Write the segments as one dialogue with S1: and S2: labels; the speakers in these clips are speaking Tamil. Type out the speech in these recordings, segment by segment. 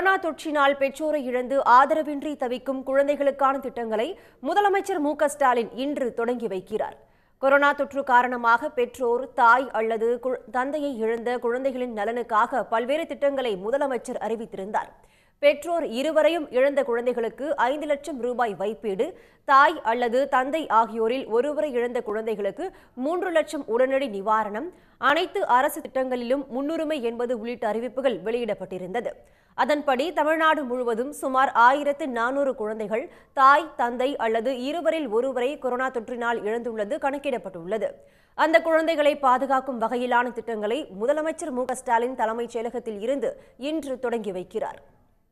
S1: கொரோனா தொற்றினால் பெற்றோரை இழந்து ஆதரவின்றி தவிக்கும் குழந்தைகளுக்கான திட்டங்களை முதலமைச்சர் மு க ஸ்டாலின் இன்று தொடங்கி வைக்கிறார் கொரோனா தொற்று காரணமாக பெற்றோர் தாய் அல்லது கு- தந்தையை இழந்த குழந்தைகளின் நலனுக்காக பல்வேறு திட்டங்களை முதலமைச்சர் அறிவித்திருந்தார் பெற்றோர் இருவரையும் இழந்த குழந்தைகளுக்கு ஐந்து லட்சம் ரூபாய் வைப்பீடு தாய் அல்லது தந்தை ஆகியோரில் ஒருவரை இழந்த குழந்தைகளுக்கு மூன்று லட்சம் உடனடி நிவாரணம் அனைத்து அரசு திட்டங்களிலும் முன்னுரிமை என்பது உள்ளிட்ட அறிவிப்புகள் வெளியிடப்பட்டிருந்தது அதன்படி தமிழ்நாடு முழுவதும் சுமார் ஆயிரத்து நானூறு குழந்தைகள் தாய் தந்தை அல்லது இருவரில் ஒருவரை கொரோனா தொற்றினால் இழந்துள்ளது கணக்கிடப்பட்டுள்ளது அந்த குழந்தைகளை பாதுகாக்கும் வகையிலான திட்டங்களை முதலமைச்சர் மு க ஸ்டாலின் தலைமைச் செயலகத்தில் இருந்து இன்று தொடங்கி வைக்கிறார்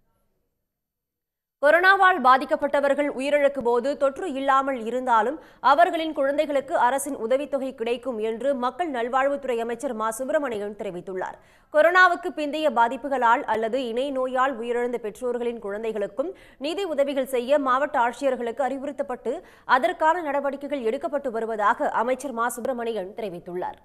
S1: கொரோனாவால் பாதிக்கப்பட்டவர்கள் உயிரிழக்கும் போது தொற்று இல்லாமல் இருந்தாலும் அவர்களின் குழந்தைகளுக்கு அரசின் உதவித்தொகை கிடைக்கும் என்று மக்கள் நல்வாழ்வுத்துறை அமைச்சர் மா சுப்பிரமணியன் தெரிவித்துள்ளார் கொரோனாவுக்கு பிந்தைய பாதிப்புகளால் அல்லது இணை நோயால் உயிரிழந்த பெற்றோர்களின் குழந்தைகளுக்கும் நிதி உதவிகள் செய்ய மாவட்ட ஆட்சியர்களுக்கு அறிவுறுத்தப்பட்டு அதற்கான நடவடிக்கைகள் எடுக்கப்பட்டு வருவதாக அமைச்சர் மா சுப்பிரமணியன் தெரிவித்துள்ளார்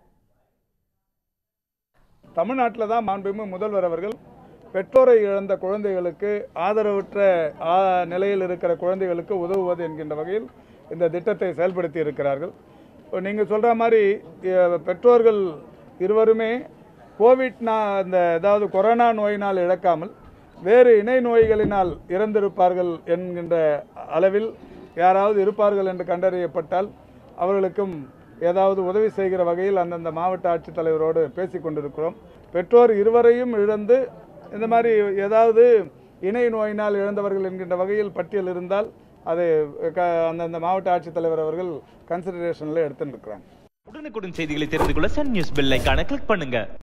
S2: தமிழ்நாட்டில் தான் மாண்புமிகு முதல்வர் அவர்கள் பெற்றோரை இழந்த குழந்தைகளுக்கு ஆதரவற்ற ஆ, நிலையில் இருக்கிற குழந்தைகளுக்கு உதவுவது என்கின்ற வகையில் இந்த திட்டத்தை செயல்படுத்தி இருக்கிறார்கள் நீங்கள் சொல்கிற மாதிரி எ, பெற்றோர்கள் இருவருமே கோவிட் நா- இந்த அதாவது கொரோனா நோயினால் இழக்காமல் வேறு இணை நோய்களினால் இறந்திருப்பார்கள் என்கின்ற அளவில் யாராவது இருப்பார்கள் என்று கண்டறியப்பட்டால் அவர்களுக்கும் ஏதாவது உதவி செய்கிற வகையில் அந்தந்த மாவட்ட ஆட்சித்தலைவரோடு பேசிக் கொண்டிருக்கிறோம் பெற்றோர் இருவரையும் இழந்து இந்த மாதிரி ஏதாவது இணை நோயினால் இழந்தவர்கள் என்கின்ற வகையில் பட்டியல் இருந்தால் அதை க- அந்தந்த மாவட்ட ஆட்சித்தலைவர் அவர்கள் கன்சிடரேஷனில் எடுத்துட்டு இருக்கிறாங்க
S3: உடனுக்குடன் செய்திகளை தெரிந்து கொள்ள சன் நியூஸ் பெல் ஐகானை கிளிக் பண்ணுங்க